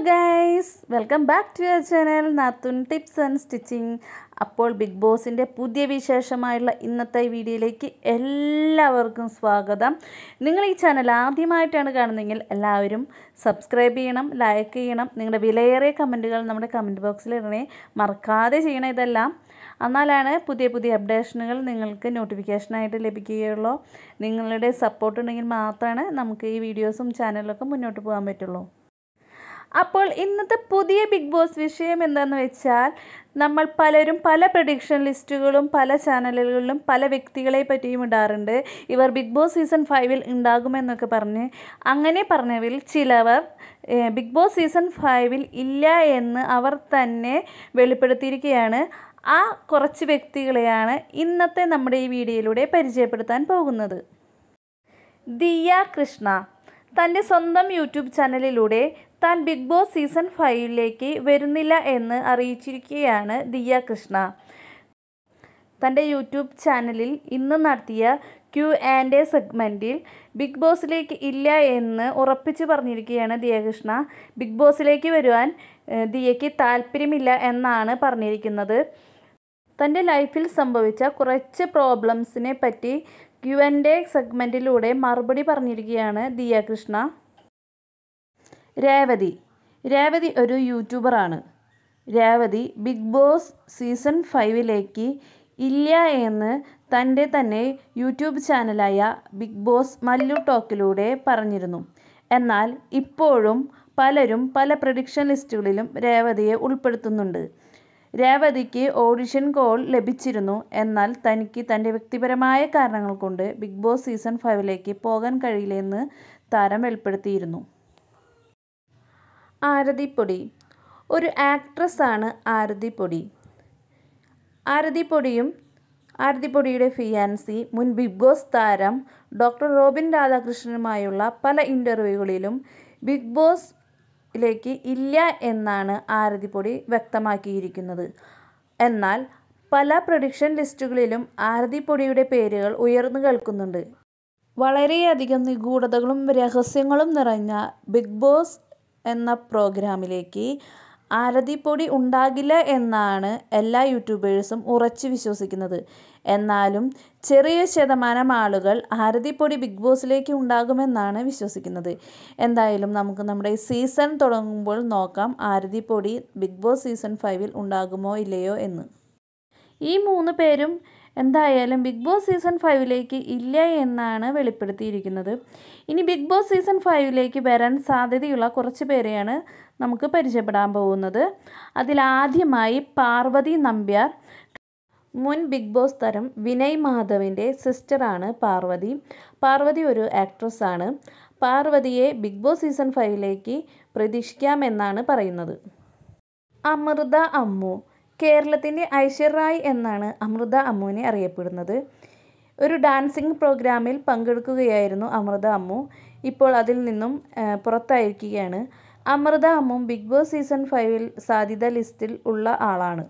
guys welcome back to your channel നാത്തുൻ tips and stitching അപ്പോൾ big ബോസിൻ്റെ പുതിയ വിശേഷമായുള്ള ഇന്നത്തെ വീഡിയോയിലേക്ക് എല്ലാവർക്കും സ്വാഗതം നിങ്ങൾ ഈ ചാനൽ ആദ്യമായിട്ടാണ് കാണുന്നതെങ്കിൽ എല്ലാവരും സബ്സ്ക്രൈബ് ചെയ്യണം ലൈക്ക് ചെയ്യണം നിങ്ങളുടെ വിലയേറിയ കമൻറ്റുകൾ നമ്മുടെ കമൻറ്റ് ബോക്സിൽ ഇടണേ മറക്കാതെ ചെയ്യണം ഇതെല്ലാം എന്നാലാണ് പുതിയ പുതിയ അപ്ഡേഷനുകൾ നിങ്ങൾക്ക് നോട്ടിഫിക്കേഷനായിട്ട് ലഭിക്കുകയുള്ളൂ നിങ്ങളുടെ സപ്പോർട്ട് ഉണ്ടെങ്കിൽ മാത്രമാണ് നമുക്ക് ഈ വീഡിയോസും ചാനലൊക്കെ മുന്നോട്ട് പോകാൻ പറ്റുള്ളൂ അപ്പോൾ ഇന്നത്തെ പുതിയ ബിഗ് ബോസ് വിഷയം എന്താണെന്ന് വെച്ചാൽ നമ്മൾ പലരും പല പ്രഡിക്ഷൻ ലിസ്റ്റുകളും പല ചാനലുകളിലും പല വ്യക്തികളെ പറ്റിയും ഇടാറുണ്ട് ഇവർ ബിഗ് ബോസ് സീസൺ ഫൈവിൽ ഉണ്ടാകുമെന്നൊക്കെ പറഞ്ഞ് അങ്ങനെ പറഞ്ഞവരിൽ ചിലവർ ഏഹ്, ബിഗ് ബോസ് സീസൺ ഫൈവിൽ ഇല്ല എന്ന് അവർ തന്നെ വെളിപ്പെടുത്തിയിരിക്കുകയാണ് ആ കുറച്ച് വ്യക്തികളെയാണ് ഇന്നത്തെ നമ്മുടെ ഈ വീഡിയോയിലൂടെ പരിചയപ്പെടുത്താൻ പോകുന്നത് ദിയ കൃഷ്ണ തൻ്റെ സ്വന്തം യൂട്യൂബ് ചാനലിലൂടെ താൻ ബിഗ് ബോസ് സീസൺ ഫൈവിലേക്ക് വരുന്നില്ല എന്ന് അറിയിച്ചിരിക്കുകയാണ് ദിയ കൃഷ്ണ തൻ്റെ യൂട്യൂബ് ചാനലിൽ ഇന്ന് നടത്തിയ ക്യു ആൻഡ് എ സെഗ്മെൻറ്റിൽ ബിഗ് ബോസിലേക്ക് ഇല്ല എന്ന് ഉറപ്പിച്ച് പറഞ്ഞിരിക്കുകയാണ് ദിയകൃഷ്ണ ബിഗ് ബോസിലേക്ക് വരുവാൻ ഏഹ്, ദിയയ്ക്ക് താല്പര്യമില്ല എന്നാണ് പറഞ്ഞിരിക്കുന്നത് തൻ്റെ ലൈഫിൽ സംഭവിച്ച കുറച്ച് പ്രോബ്ലംസിനെ പറ്റി ക്യു ആൻഡ് എ സെഗ്മെൻറ്റിലൂടെ മറുപടി പറഞ്ഞിരിക്കുകയാണ് ദിയ കൃഷ്ണ രേവതി രേവതി ഒരു യൂട്യൂബറാണ് രേവതി ബിഗ് ബോസ് സീസൺ ഫൈവിലേക്ക് ഇല്ല എന്ന് തൻ്റെ തന്നെ യൂട്യൂബ് ചാനലായ ബിഗ് ബോസ് മല്ലു ടോക്കിലൂടെ പറഞ്ഞിരുന്നു എന്നാൽ ഇപ്പോഴും പലരും പല പ്രഡിക്ഷൻ ലിസ്റ്റുകളിലും രേവതിയെ ഉൾപ്പെടുത്തുന്നുണ്ട് രേവതിക്ക് ഓഡിഷൻ കോൾ ലഭിച്ചിരുന്നു എന്നാൽ തനിക്ക് തൻ്റെ വ്യക്തിപരമായ കാരണങ്ങൾ കൊണ്ട് ബിഗ് ബോസ് സീസൺ ഫൈവിലേക്ക് പോകാൻ കഴിയില്ലെന്ന് താരം വെളിപ്പെടുത്തിയിരുന്നു ആരതിപ്പൊടി ഒരു ആക്ട്രസ്സാണ് ആരതിപ്പൊടി ആരതിപ്പൊടിയും ആരതിപ്പൊടിയുടെ ഫിയാൻസി മുൻ ബിഗ് ബോസ് താരം ഡോക്ടർ റോബിൻ രാധാകൃഷ്ണനുമായുള്ള പല ഇൻ്റർവ്യൂകളിലും ബിഗ് ബോസിലേക്ക് ഇല്ല എന്നാണ് ആരതിപ്പൊടി വ്യക്തമാക്കിയിരിക്കുന്നത് എന്നാൽ പല പ്രൊഡിക്ഷൻ ലിസ്റ്റുകളിലും ആരതിപ്പൊടിയുടെ പേരുകൾ ഉയർന്നു കേൾക്കുന്നുണ്ട് വളരെയധികം നിഗൂഢതകളും രഹസ്യങ്ങളും നിറഞ്ഞ ബിഗ് ബോസ് എന്ന പ്രോഗ്രാമിലേക്ക് ആരതിപ്പൊടി ഉണ്ടാകില്ല എന്നാണ് എല്ലാ യൂട്യൂബേഴ്സും ഉറച്ചു വിശ്വസിക്കുന്നത് എന്നാലും ചെറിയ ശതമാനം ആളുകൾ ആരതിപ്പൊടി ബിഗ് ബോസിലേക്ക് ഉണ്ടാകുമെന്നാണ് വിശ്വസിക്കുന്നത് എന്തായാലും നമുക്ക് നമ്മുടെ ഈ സീസൺ തുടങ്ങുമ്പോൾ നോക്കാം ആരതിപ്പൊടി ബിഗ് ബോസ് സീസൺ ഫൈവിൽ ഉണ്ടാകുമോ ഇല്ലയോ എന്ന് ഈ മൂന്ന് പേരും എന്തായാലും ബിഗ് ബോസ് സീസൺ ഫൈവിലേക്ക് ഇല്ല എന്നാണ് വെളിപ്പെടുത്തിയിരിക്കുന്നത് ഇനി ബിഗ് ബോസ് സീസൺ ഫൈവിലേക്ക് വരാൻ സാധ്യതയുള്ള കുറച്ച് പേരെയാണ് നമുക്ക് പരിചയപ്പെടാൻ പോകുന്നത് അതിലാദ്യമായി പാർവതി നമ്പ്യാർ മുൻ ബിഗ് ബോസ് താരം വിനയ് മാധവിൻ്റെ സിസ്റ്ററാണ് പാർവതി പാർവതി ഒരു ആക്ട്രസ് ആണ് പാർവതിയെ ബിഗ് ബോസ് സീസൺ ഫൈവിലേക്ക് പ്രതീക്ഷിക്കാമെന്നാണ് പറയുന്നത് അമൃത അമ്മു കേരളത്തിൻ്റെ ഐശ്വര്യായ് എന്നാണ് അമൃത അമ്മുവിനെ അറിയപ്പെടുന്നത് ഒരു ഡാൻസിങ് പ്രോഗ്രാമിൽ പങ്കെടുക്കുകയായിരുന്നു അമൃത അമ്മു ഇപ്പോൾ അതിൽ നിന്നും ആ, പുറത്തായിരിക്കുകയാണ് Amrutha Ammu big boss season ഫൈവിൽ സാധ്യത ലിസ്റ്റിൽ ഉള്ള ആളാണ്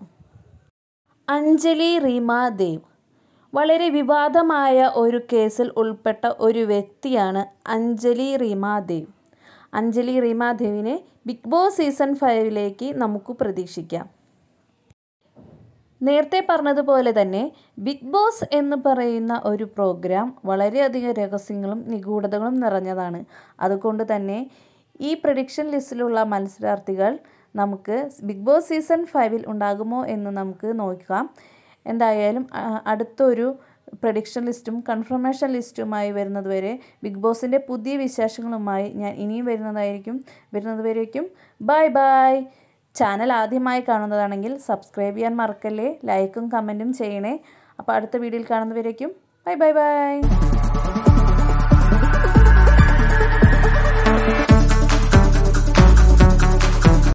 അഞ്ജലി റീമ ദേവ് വളരെ വിവാദമായ ഒരു കേസിൽ ഉൾപ്പെട്ട ഒരു വ്യക്തിയാണ് അഞ്ജലി റീമ ദേവ് അഞ്ജലി റീമ ദേവിനെ ബിഗ് ബോസ് സീസൺ ഫൈവിലേക്ക് നമുക്ക് പ്രതീക്ഷിക്കാം നേരത്തെ പറഞ്ഞതുപോലെ തന്നെ ബിഗ് ബോസ് എന്ന് പറയുന്ന ഒരു പ്രോഗ്രാം വളരെയധികം രഹസ്യങ്ങളും നിഗൂഢതകളും നിറഞ്ഞതാണ് അതുകൊണ്ട് തന്നെ ഈ പ്രഡിക്ഷൻ ലിസ്റ്റിലുള്ള മത്സരാർത്ഥികൾ നമുക്ക് ബിഗ് ബോസ് സീസൺ ഫൈവിൽ ഉണ്ടാകുമോ എന്ന് നമുക്ക് നോക്കാം എന്തായാലും ആ, അടുത്തൊരു പ്രഡിക്ഷൻ ലിസ്റ്റും കൺഫർമേഷൻ ലിസ്റ്റുമായി വരുന്നതുവരെ ബിഗ് ബോസിൻ്റെ പുതിയ വിശേഷങ്ങളുമായി ഞാൻ ഇനിയും വരുന്നതായിരിക്കും വരുന്നതുവരേക്കും ബൈ ബൈ ചാനൽ ആദ്യമായി കാണുന്നതാണെങ്കിൽ സബ്സ്ക്രൈബ് ചെയ്യാൻ മറക്കല്ലേ ലൈക്കും കമൻറ്റും ചെയ്യണേ അപ്പോൾ അടുത്ത വീഡിയോയിൽ കാണുന്നവരേക്കും ബൈ ബൈ ബൈ